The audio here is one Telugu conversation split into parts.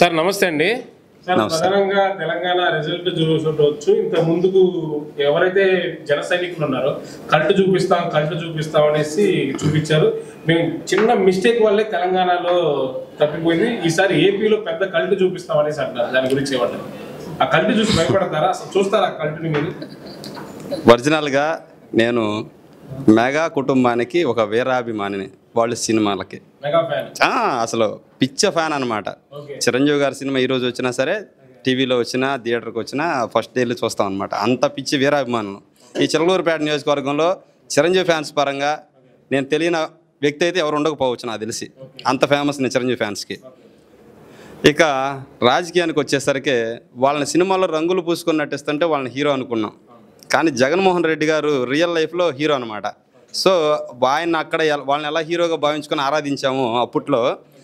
సార్ నమస్తే అండి సార్ నమస్తే. ప్రధానంగా తెలంగాణ రిజల్ట్ చూసుకోవచ్చు ఇంత ముందుకు ఎవరైతే జన సైనికులు ఉన్నారో కల్ట్ చూపిస్తాం కల్ట్ చూపిస్తాం అనేసి చూపించారు మేము చిన్న మిస్టేక్ వల్లే తెలంగాణలో తప్పిపోయింది ఈసారి ఏపీలో పెద్ద కల్ట్ చూపిస్తాం అనేసి అంటారు దాని గురించి ఏమంటారు ఆ కల్ట్ చూసి భయపడతారా అసలు చూస్తారా ఆ కల్ట్ని మీరు ఒరిజినల్గా నేను మెగా కుటుంబానికి ఒక వీరాభిమానిని వాళ్ళ సినిమాలకి మెగా ఫ్యాన్ ఆ, అసలు పిచ్చ ఫ్యాన్ అనమాట ఓకే చిరంజీవి గారి సినిమా ఈ రోజు వచ్చినా సరే టీవీలో వచ్చినా థియేటర్కి వచ్చినా ఫస్ట్ డేలో చూస్తాం అనమాట అంత పిచ్చి వీరాభిమానం ఈ చిలకలూరుపేట నియోజకవర్గంలో చిరంజీవి ఫ్యాన్స్ పరంగా నేను తెలియని వ్యక్తి అయితే ఎవరు ఉండకపోవచ్చు నాకు తెలిసి అంత ఫేమస్ నేను చిరంజీవి ఫ్యాన్స్కి ఇక రాజకీయానికి వచ్చేసరికి వాళ్ళని సినిమాలో రంగులు పూసుకున్నట్టు ఇస్తుంటే వాళ్ళని హీరో అనుకున్నాం కానీ జగన్మోహన్ రెడ్డి గారు రియల్ లైఫ్లో హీరో అనమాట సో ఆయన అక్కడ ఎల- వాళ్ళని ఎలా హీరోగా భావించుకొని ఆరాధించామో అప్పట్లో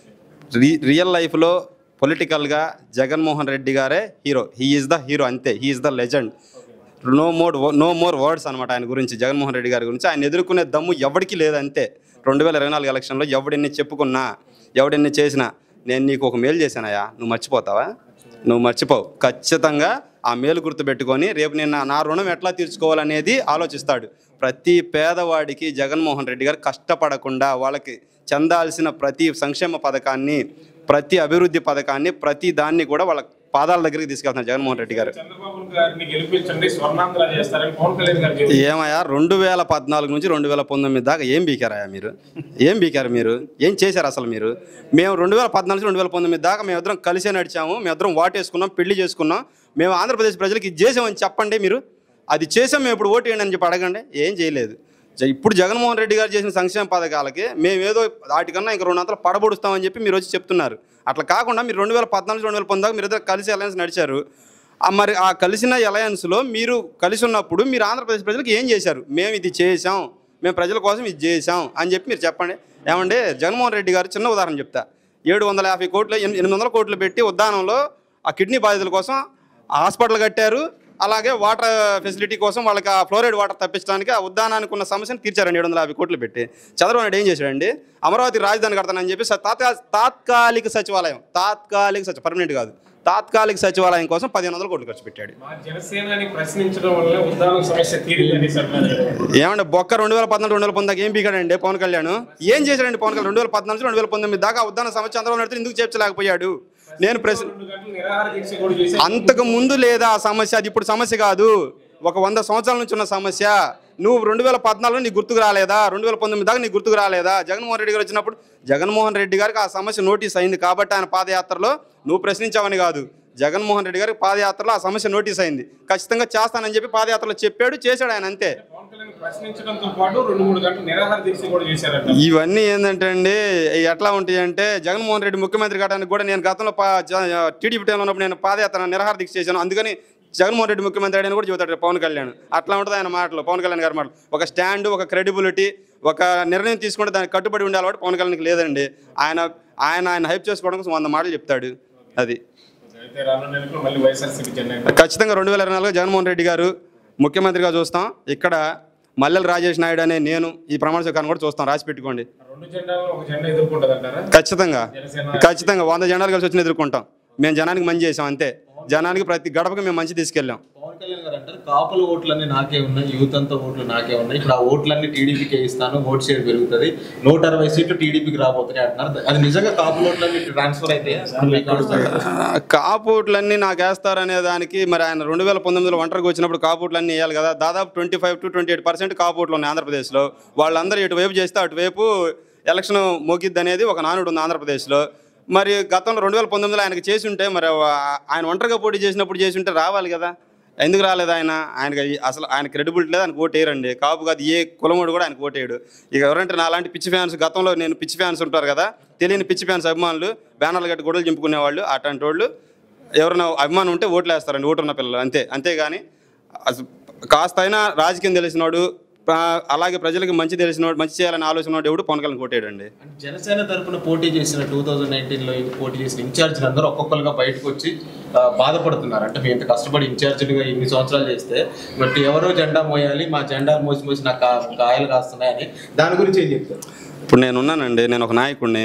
రి రియల్ లైఫ్లో పొలిటికల్గా జగన్మోహన్ రెడ్డి గారే hero he is the hero అంతే he is the legend no more no more words అనమాట ఆయన గురించి జగన్మోహన్ రెడ్డి గారి గురించి ఆయన ఎదుర్కొనే దమ్ము ఎవరికి లేదంతే రెండు వేల ఇరవై నాలుగు ఎలక్షన్లో ఎవడెన్ని చెప్పుకున్నా ఎవడెన్ని చేసినా నేను నీకు ఒక మేలు చేశానయ్యా నువ్వు మర్చిపోతావా నువ్వు మర్చిపోవు ఖచ్చితంగా ఆ మేలు గుర్తుపెట్టుకొని రేపు నేను నా- నా రుణం ఎట్లా తీర్చుకోవాలనేది ఆలోచిస్తాడు ప్రతి పేదవాడికి జగన్మోహన్ రెడ్డి గారు కష్టపడకుండా వాళ్ళకి చెందాల్సిన ప్రతి సంక్షేమ పథకాన్ని ప్రతి అభివృద్ధి పథకాన్ని ప్రతి దాన్ని కూడా వాళ్ళ పాదాల దగ్గరికి తీసుకెళ్తున్నారు జగన్మోహన్ రెడ్డి గారు చంద్రబాబు గారిని గెలిపించండి స్వర్ణాంధ్ర చేస్తారని పవన్ కళ్యాణ్ గారు చెప్పారు. ఏమయ్యా రెండు వేల పద్నాలుగు నుంచి రెండు వేల పంతొమ్మిది దాకా ఏం బీకారయ్యా మీరు ఏం బీకారు మీరు ఏం చేశారు అసలు మీరు మేము రెండు వేల పద్నాలుగు నుంచి రెండు వేల పంతొమ్మిది దాకా మేమిద్దరం కలిసే నడిచాము మేమిద్దరం వాటేసుకున్నాం పెళ్లి చేసుకున్నాం మేము ఆంధ్రప్రదేశ్ ప్రజలకు ఇది చేసామని చెప్పండి మీరు అది చేసాం మేము ఇప్పుడు ఓటు వేయండి అని చెప్పి అడగండి ఏం చేయలేదు జ- ఇప్పుడు జగన్మోహన్ రెడ్డి గారు చేసిన సంక్షేమ పథకాలకి మేము ఏదో వాటికన్నా ఇంకా రెండు వందలు పడబొడుస్తామని చెప్పి మీరు వచ్చి చెప్తున్నారు అట్లా కాకుండా మీరు రెండు వేల పద్నాలుగు రెండు వేల పంతొమ్మిది దాకా మీరు ఇద్దరు కలిసి అలయన్స్ నడిచారు ఆ మరి ఆ కలిసిన అలయన్స్లో మీరు కలిసి ఉన్నప్పుడు మీరు ఆంధ్రప్రదేశ్ ప్రజలకు ఏం చేశారు మేము ఇది చేసాం మేము ప్రజల కోసం ఇది చేసాం అని చెప్పి మీరు చెప్పండి ఏమంటే జగన్మోహన్ రెడ్డి గారు చిన్న ఉదాహరణ చెప్తా ఏడు వందల యాభై కోట్లు ఎనిమిది ఎనిమిది వందల కోట్లు పెట్టి ఉద్దానంలో ఆ కిడ్నీ బాధితుల కోసం హాస్పిటల్ కట్టారు అలాగే వాటర్ ఫెసిలిటీ కోసం వాళ్ళకి ఆ ఫ్లోరైడ్ వాటర్ తప్పించడానికి ఆ ఉద్దానానికి ఉన్న సమస్యను తీర్చారండి ఏడు వందల యాభై కోట్లు పెట్టి చంద్రబాబు నాయుడు ఏం చేశాడండి అమరావతి రాజధాని కడతానని చెప్పి స- తాత్కా తాత్కాలిక సచివాలయం తాత్కాలిక సచి పర్మనెంట్ కాదు తాత్కాలిక సచివాలయం కోసం పదిహేను వందల కోట్లు ఖర్చు పెట్టాడు మా జనసేనని ప్రశ్నించడం వల్ల ఉద్దానం సమస్య తీరిందని అన్నారు ఏమంటే బొక్క రెండు వేల పద్నాలుగు రెండు వేల పంతొమ్మిది ఏం పీకాడండి పవన్ కళ్యాణ్ ఏం చేశాడండి పవన్ కళ్యాణ్ రెండు వేల పద్నాలుగు రెండు వేల పంతొమ్మిది దాకా ఉద్దాన సమస్య చంద్రబాబు నాయుడు ఎందుకు చేర్చలేకపోయాడు నేను ప్రశ్న రెండు గంటలు నిరాహార దీక్ష కూడా చేసి అంతకు ముందు లేదా ఆ సమస్య అది ఇప్పుడు సమస్య కాదు ఒక వంద సంవత్సరాల నుంచి ఉన్న సమస్య నువ్వు రెండు వేల పద్నాలుగులో నీకు గుర్తుకు రాలేదా రెండు వేల పంతొమ్మిది దాకా నీకు గుర్తుకు రాలేదా జగన్మోహన్ రెడ్డి గారు వచ్చినప్పుడు జగన్మోహన్ రెడ్డి గారికి ఆ సమస్య నోటీస్ అయింది కాబట్టి ఆయన పాదయాత్రలో నువ్వు ప్రశ్నించావని కాదు జగన్మోహన్ రెడ్డి గారికి పాదయాత్రలో ఆ సమస్య నోటీస్ అయింది ఖచ్చితంగా చేస్తానని చెప్పి పాదయాత్రలో చెప్పాడు చేశాడు ఆయన అంతే పవన్ కళ్యాణ్ ప్రశ్నించడంతో పాటు రెండు మూడు గంటలు నిరాహార దీక్ష కూడా చేశారంట ఇవన్నీ ఏంటంటే అండి ఇవి ఎట్లా ఉంటాయి అంటే జగన్మోహన్ రెడ్డి ముఖ్యమంత్రి కావడానికి కూడా నేను గతంలో పా- జ- టీడీపీ టైంలో ఉన్నప్పుడు నేను పాదయాత్ర నిరహార దీక్ష చేశాను అందుకని జగన్మోహన్ రెడ్డి ముఖ్యమంత్రి అని కూడా చెబుతాడు రేపు పవన్ కళ్యాణ్ అట్లా ఉంటుంది ఆయన మాటలు పవన్ కళ్యాణ్ గారి మాటలు ఒక స్టాండ్ ఒక క్రెడిబిలిటీ ఒక నిర్ణయం తీసుకుంటే దానికి కట్టుబడి ఉండాలి కాబట్టి పవన్ కళ్యాణ్కి లేదండి ఆయన ఆయన ఆయన హైప్ చేసుకోవడం కోసం వంద మాటలు చెప్తాడు అది అయితే రానున్న నెలలో మళ్ళీ వైఎస్ఆర్సీపీ జెండా ఖచ్చితంగా రెండు వేల ఇరవై నాలుగు జగన్మోహన్ రెడ్డి గారు ముఖ్యమంత్రిగా చూస్తాం ఇక్కడ మల్లెల రాజేష్ నాయుడు అనే నేను ఈ ప్రమాణ స్వీకారం కూడా చూస్తాం రాసి పెట్టుకోండి రెండు జెండాలను ఒక జెండా ఎదుర్కొంటది అంటారా ఖచ్చితంగా జనసేన ఖచ్చితంగా వంద జెండాలు కలిసి వచ్చిన ఎదుర్కొంటాం మేము జనానికి మంచి చేసాం అంతే జనానికి ప్రతి గడపకి మేము మంచి తీసుకెళ్ళాం పవన్ కళ్యాణ్ గారు అంటారు కాపుల ఓట్లన్నీ నాకే ఉన్నాయి యూత్ అంతా ఓట్లు నాకే ఉన్నాయి ఇప్పుడు ఆ ఓట్లన్నీ టీడీపీకే ఇస్తాను ఓట్ షేర్ పెరుగుతుంది నూట అరవై సీట్లు టీడీపీకి రాబోతున్నాయి అంటున్నారు అది నిజంగా కాపుల ఓట్లన్నీ ట్రాన్స్ఫర్ అయితే మీకు వస్తాయి. కాపుట్లన్నీ నాకు వేస్తారనే దానికి మరి ఆయన రెండు వేల పంతొమ్మిదిలో ఒంటరికి వచ్చినప్పుడు కాపుట్లన్నీ వేయాలి కదా దాదాపు twenty five to twenty eight percent కాపుట్లు ఉన్నాయి ఆంధ్రప్రదేశ్లో వాళ్ళందరూ ఇటువైపు చేస్తే అటువైపు ఎలక్షన్ మోగిద్ది అనేది ఒక నానుడు ఉంది ఆంధ్రప్రదేశ్లో మరి గతంలో రెండు వేల పంతొమ్మిదిలో ఆయనకి చేసి ఉంటే మరి ఆ- ఆయన ఒంటరిగా పోటీ చేసినప్పుడు చేసి ఉంటే రావాలి కదా ఎందుకు రాలేదు ఆయన ఆయనకి ఈ- అసలు ఆయన క్రెడిబిలిటీ లేదు ఆయనకు ఓటేయరండి కాపు కాదు ఏ కులముడు కూడా ఆయనకు ఓటేయడు ఇక ఎవరంటే నా లాంటి పిచ్చి ఫ్యాన్స్ గతంలో నేను పిచ్చి ఫ్యాన్స్ ఉంటారు కదా తెలియని పిచ్చి ఫ్యాన్స్ అభిమానులు బ్యానర్లు కట్టి గొడవలు చింపుకునే వాళ్ళు అట్లాంటి వాళ్ళు ఎవరైనా అభిమానం ఉంటే ఓట్లు వేస్తారండి ఓటు ఉన్న పిల్లలు అంతే అంతేగాని అసలు కాస్త అయినా రాజకీయం తెలిసినోడు ప్ర- అలాగే ప్రజలకు మంచి తెలిసినోడు మంచి చేయాలని ఆలోచన వాడు ఎవడు పవన్ కళ్యాణ్ కొట్టాడండి అంటే జనసేన తరపున పోటీ చేసిన టూ థౌజండ్ నైన్టీన్లో పోటీ చేసిన ఇన్ఛార్జీలు అందరూ ఒక్కొక్కరుగా బయటకు వచ్చి ఆ, బాధపడుతున్నారు అంటే మేము ఇంత కష్టపడి ఇన్ఛార్జీలుగా ఇన్ని సంవత్సరాలు చేస్తే బట్ ఎవరో జెండా మోయాలి మా జెండా మోసి మోసి నాకు కా- కాయలు కాస్తున్నాయని దాని గురించి ఏం చెప్తారు ఇప్పుడు నేను ఉన్నానండి నేను ఒక నాయకుడిని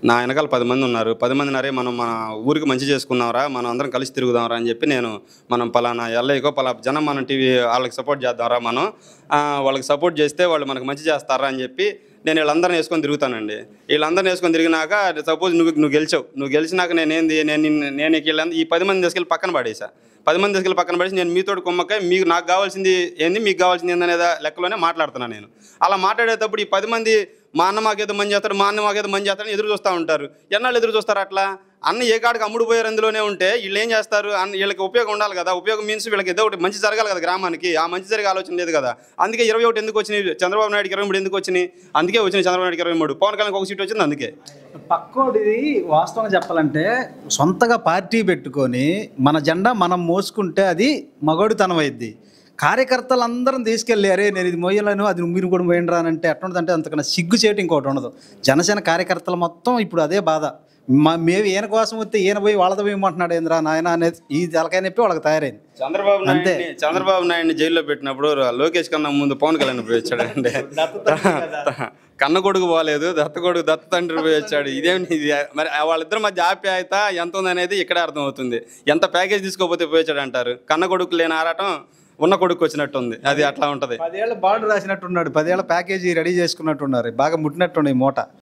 నా వెనకాల పది మంది ఉన్నారు పది మంది నరే మనం మన ఊరికి మంచి చేసుకున్నాంరా మనం అందరం కలిసి తిరుగుదాంరా అని చెప్పి నేను మనం పలానా ఎల్ఐకో పలా జనం మనం టీవీ వాళ్ళకి సపోర్ట్ చేద్దాంరా మనం ఆ, వాళ్ళకి సపోర్ట్ చేస్తే వాళ్ళు మనకు మంచి చేస్తారా అని చెప్పి నేను వీళ్ళందరిని వేసుకొని తిరుగుతానండి వీళ్ళందరిని వేసుకొని తిరిగినాక సపోజ్ నువ్వు నువ్వు గెలిచావు నువ్వు గెలిచినాక నేనేంది నేను నిన్ను- నేను నీకు వీళ్ళంద- ఈ పది మంది తీసుకెళ్ళి పక్కన పడేసా పది మంది తీసుకెళ్ళి పక్కన పడేసి నేను మీతో కుమ్మకాయ మీకు నాకు కావాల్సింది ఏంది మీకు కావాల్సింది ఏంది అనేది లెక్కలోనే మాట్లాడుతున్నాను నేను అలా మాట్లాడేటప్పుడు ఈ పది మంది మా అన్న మాకేదో మంచి చేస్తాడు మా అన్న మాకేదో మంచి చేస్తాడని ఎదురు చూస్తూ ఉంటారు ఎన్నాళ్ళు ఎదురు చూస్తారు అట్లా అన్న ఏ కాడికి అమ్ముడు పోయారు అందులోనే ఉంటే వీళ్ళు ఏం చేస్తారు అన్న వీళ్ళకి ఉపయోగం ఉండాలి కదా ఉపయోగం మీన్స్ వీళ్ళకి ఏదో ఒకటి మంచి జరగాలి కదా గ్రామానికి ఆ మంచి జరిగే ఆలోచన లేదు కదా అందుకే ఇరవై ఒకటి ఎందుకు వచ్చినాయి చంద్రబాబు నాయుడుకి ఇరవై మూడు ఎందుకు వచ్చినాయి అందుకే వచ్చినాయి చంద్రబాబు నాయుడుకి ఇరవై మూడు పవన్ కళ్యాణ్ ఒక సీట్ వచ్చింది అందుకే పక్కోడిది వాస్తవంగా చెప్పాలంటే సొంతగా పార్టీ పెట్టుకొని మన జెండా మనం మోసుకుంటే అది మగోడితనం అయింది కార్యకర్తలు అందరం తీసుకెళ్ళి అరే నేను ఇది మోయలేను అది మీరు కూడా మోయండి అని అంటే ఎట్లుంటుందంటే అంతకన్నా సిగ్గు చేయటం ఇంకోటి ఉండదు జనసేన కార్యకర్తలు మొత్తం ఇప్పుడు అదే బాధ మా మేము ఈయన కోసం వస్తే ఈయన పోయి వాళ్ళతో పోయమంటున్నాడు ఏంద్రా నాయన అనేది ఈ తలకాయ నొప్పి వాళ్ళకి తయారైంది చంద్రబాబు అంతే. నాయుడిని చంద్రబాబు నాయుడిని జైల్లో పెట్టినప్పుడు లోకేష్ కన్నా ముందు పవన్ కళ్యాణ్ పోయి వచ్చాడండి కన్న కొడుకు పోలేదు దత్త కొడుకు దత్త తండ్రి పోయి వచ్చాడు ఇదేమి ఇది మరి వాళ్ళిద్దరి మధ్య ఆప్యాయత ఎంత ఉందనేది ఇక్కడే అర్థం అవుతుంది ఎంత ప్యాకేజ్ తీసుకోకపోతే పోయి వచ్చాడు అంటారు కన్న కొడుకు లేని ఆరాటం ఉన్న కొడుకు వచ్చినట్టు ఉంది అది అట్లా ఉంటది పదేళ్ళ బాండ్ రాసినట్టున్నాడు పదేళ్ళ ప్యాకేజీ రెడీ చేసుకున్నట్టున్నారు బాగా ముట్టినట్టున్నాయి మూట